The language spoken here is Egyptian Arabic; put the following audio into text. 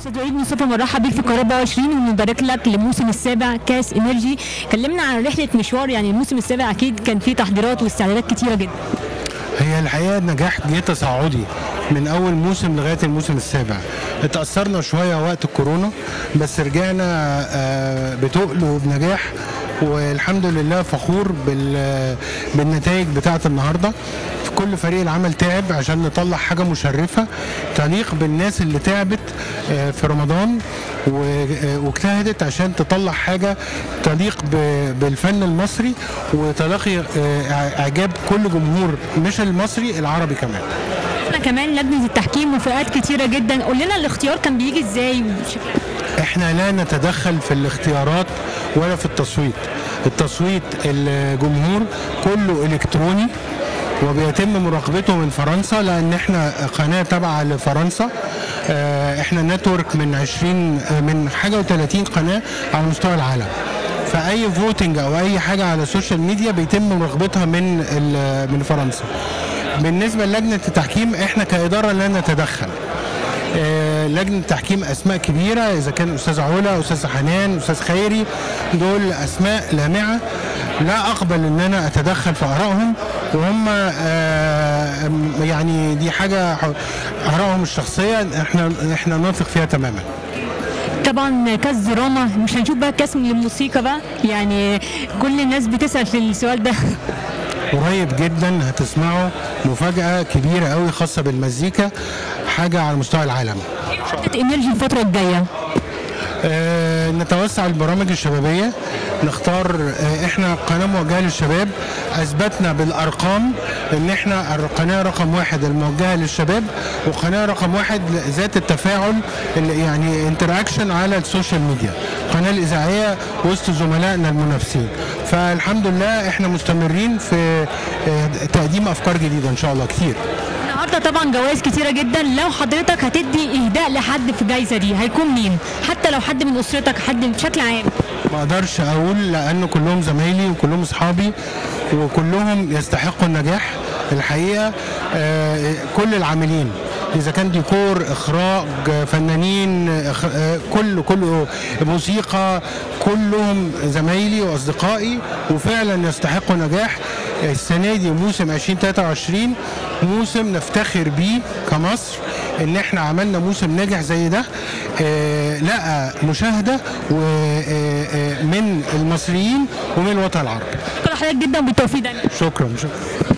استاذ وليد مصطفى مرحب بيك في قناه 24 ونبارك لك للموسم السابع كاس انرجي كلمنا عن رحله مشوار يعني الموسم السابع اكيد كان فيه تحضيرات واستعدادات كتيره جدا هي الحقيقه النجاح جه تصاعدي من اول موسم لغايه الموسم السابع اتاثرنا شويه وقت الكورونا بس رجعنا آه، بتقل وبنجاح والحمد لله فخور بال- بالنتائج بتاعه النهارده في كل فريق العمل تعب عشان نطلع حاجه مشرفه تليق بالناس اللي تعبت آه، في رمضان و- آه، واجتهدت عشان تطلع حاجه تليق ب- بالفن المصري وتلاقي آه، اعجاب كل جمهور مش المصري العربي كمان احنا كمان لجنه التحكيم وفئات كتيره جدا قول لنا الاختيار كان بيجي ازاي احنا لا نتدخل في الاختيارات ولا في التصويت التصويت الجمهور كله الكتروني وبيتم مراقبته من فرنسا لان احنا قناه تابعه لفرنسا اه، احنا نتورك من 20 اه، من حاجه و30 قناه على مستوى العالم فاي فوتنج او اي حاجه على السوشيال ميديا بيتم مراقبتها من ال- من فرنسا بالنسبه للجنه التحكيم احنا كاداره لا نتدخل آه، لجنه تحكيم اسماء كبيره اذا كان استاذ علا استاذ حنان استاذ خيري دول اسماء لامعه لا اقبل ان انا اتدخل في ارائهم وهم آه، يعني دي حاجه ح- ارائهم الشخصيه احنا احنا نثق فيها تماما طبعا كاس دراما مش هنشوف بقى كاس من الموسيقى بقى يعني كل الناس بتسال في السؤال ده قريب جدا هتسمعوا مفاجاه كبيره قوي خاصه بالمزيكا حاجه على مستوى العالم خطه انرجي الفتره الجايه آه، نتوسع البرامج الشبابيه نختار آه، احنا قناه موجهه للشباب اثبتنا بالارقام ان احنا القناه رقم واحد الموجهه للشباب وقناه رقم واحد ذات التفاعل اللي يعني انتراكشن على السوشيال ميديا القناه الاذاعيه وسط زملائنا المنافسين فالحمد لله احنا مستمرين في آه، تقديم افكار جديده ان شاء الله كتير النهارده طبعا جوائز كتيره جدا لو حضرتك هتدي اهداء لحد في الجايزه دي هيكون مين حتى لو حد من اسرتك حد بشكل عام ما اقدرش اقول لان كلهم زمايلي وكلهم اصحابي وكلهم يستحقوا النجاح الحقيقه آه، كل العاملين اذا كان ديكور اخراج آه، فنانين إخ- آه، كل كل موسيقى كلهم زمايلي واصدقائي وفعلا يستحقوا نجاح السنه دي موسم 2023 موسم نفتخر بيه كمصر ان احنا عملنا موسم ناجح زي ده آه، لقى مشاهده و- آه، آه، من المصريين ومن الوطن العربي شكرا لحضرتك جدا وبالتوفيق دايما شكرا شكرا